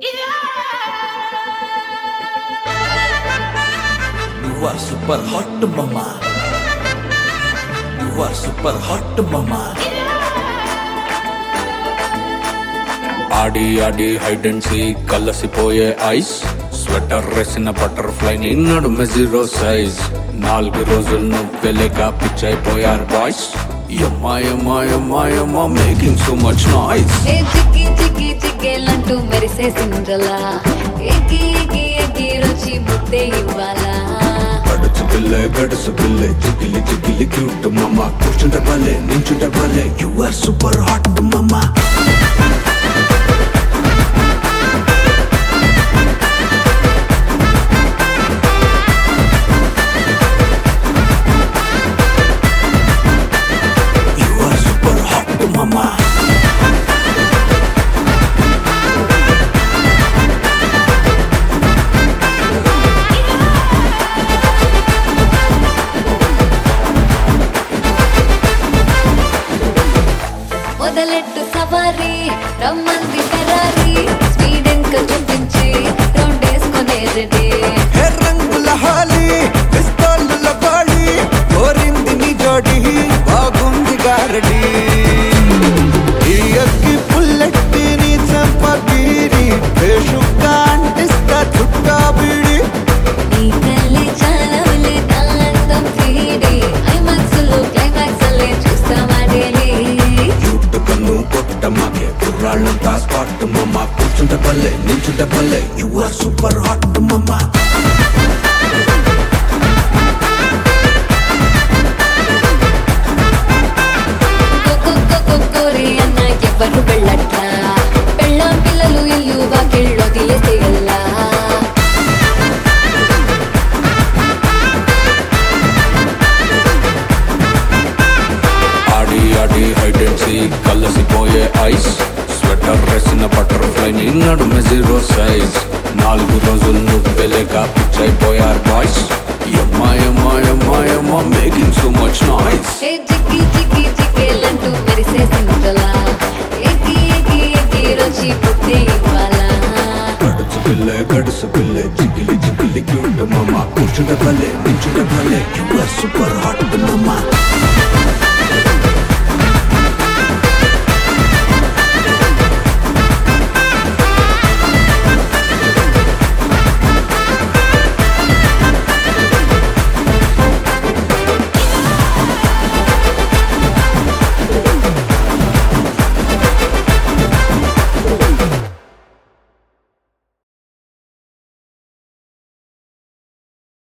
You are super hot, mama. You are super hot, mama. ఆడి ఆడి hide and see కలసిపోయే ice sweater వేసిన butterfly నిన్నడు మెజిరో సైజ్ నాలుగు రోజులు నువ్వెలేక పిచ్చైపోయారు బాయ్స్ యమ్మాయమ్మాయమ్మాయమ్మ మేకింగ్ సో మచ్ నాయిస్ ఏ చిక్కి చిక్కి చిక్కేలంటూ మెరిసే సిండ్రలా ఎక్కి ఎక్కి ఎక్కి రుచి ముద్దే ఇవ్వాలా గడుచు పిల్ల గడుసు పిల్ల చికిలి చికిలి క్యూట్ మమ్మ కూర్చుంటే భలే నించుంటే భలే You are super hot, mama. You are super hot, mama. మొదలెట్టు సవారీ రమ్మంది ఫెరారీ స్పీడెన్ కు చూపించి రౌండ్ వేసుకునే రెడీ హే రంగుల హాలి పిస్తోలుల బాడి కోరింది నీ జోడి బాగుంది గారడి ఈ అగ్గి పుల్లెట్టి నీ చెంప బీరి బేషుగ్గా అంటిస్తా చుట్టా బీడి నీ తల్లి చాలవులే తాంతం తీడి ఐమాక్స్ లో క్లైమాక్స్ అల్లే చూస్తామా డైలీ యూట్ కన్ను కొట్ట మాకే కుర్రాళ్ళంతా స్పాట్ మమ్మ కూర్చుంటే భలే నించుంటే భలే You are super hot, mama. కోరి అన్న ఎవరు వెళ్ళట్ల పెళ్ళాం పిల్లలు ఇల్లు వాకిళ్ళు వదిలేస్తే ఎలా ఆడి ఆడి హైడ్ అండ్ సీ కలసిపోయే ఐస్ స్వెటర్ వేసిన బటర్ఫ్లై నిన్నడు మెజిరో సైజ్ నాలుగు రోజులు నువ్వెలేక పిచ్చైపోయారు బాయ్స్ యమ్మాయమ్మాయమ్మాయమ్మ మేకింగ్ సో మచ్ నాయిస్ ఏ చిక్కి చిక్కి చిక్కేలంటూ మెరిసే సిండ్రలా ఎక్కి ఎక్కి ఎక్కి రుచి బుద్ధి ఇవ్వాలా గడుచు పిల్ల గడుసు పిల్ల చికిలి చికిలి క్యూట్ మమ్మ కూర్చుంటే భలే నించుంటే భలే You are super hot, mama.